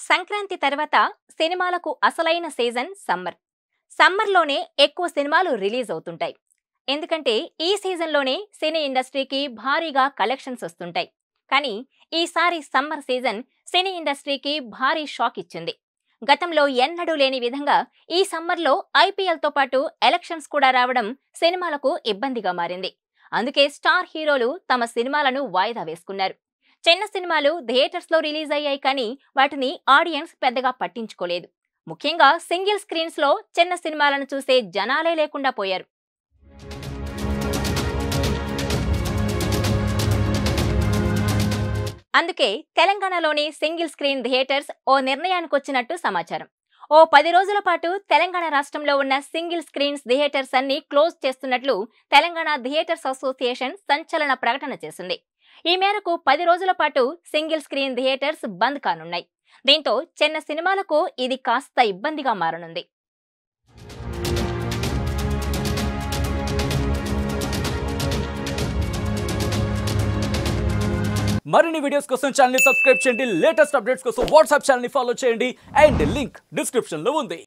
సంక్రాంతి తర్వాత సినిమాలకు అసలైన సీజన్ సమ్మర్ సమ్మర్లోనే ఎక్కువ సినిమాలు రిలీజ్ అవుతుంటాయి ఎందుకంటే ఈ సీజన్లోనే సినీ ఇండస్ట్రీకి భారీగా కలెక్షన్స్ వస్తుంటాయి కానీ ఈసారి సమ్మర్ సీజన్ సినీ ఇండస్ట్రీకి భారీ షాక్ ఇచ్చింది గతంలో ఎన్నడూ లేని విధంగా ఈ సమ్మర్లో ఐపీఎల్తో పాటు ఎలక్షన్స్ కూడా రావడం సినిమాలకు ఇబ్బందిగా మారింది అందుకే స్టార్ హీరోలు తమ సినిమాలను వాయిదా వేసుకున్నారు చిన్న సినిమాలు థియేటర్స్లో రిలీజ్ అయ్యాయి కానీ వాటిని ఆడియన్స్ పెద్దగా పట్టించుకోలేదు ముఖ్యంగా సింగిల్ స్క్రీన్స్ లో చిన్న సినిమాలను చూసే జనాలే లేకుండా పోయారు అందుకే తెలంగాణలోని సింగిల్ స్క్రీన్ థియేటర్స్ ఓ నిర్ణయానికి వచ్చినట్టు సమాచారం ఓ పది రోజుల పాటు తెలంగాణ రాష్ట్రంలో ఉన్న సింగిల్ స్క్రీన్స్ థియేటర్స్ అన్ని క్లోజ్ చేస్తున్నట్లు తెలంగాణ థియేటర్స్ అసోసియేషన్ సంచలన ప్రకటన చేసింది ఈ మేరకు పది రోజుల పాటు సింగిల్ స్క్రీన్ థియేటర్స్ బంద్ కానున్నాయి దీంతో చిన్న సినిమాలకు ఇది కాస్త ఇబ్బందిగా మారనుంది మరిన్ని వీడియోస్ కోసం ఛానల్ సబ్స్క్రైబ్ చేయండి లేటెస్ట్ అప్డేట్స్ కోసం వాట్సాప్ ఛానల్ ఫాలో చేయండి అండ్ లింక్ డిస్క్రిప్షన్ లో ఉంది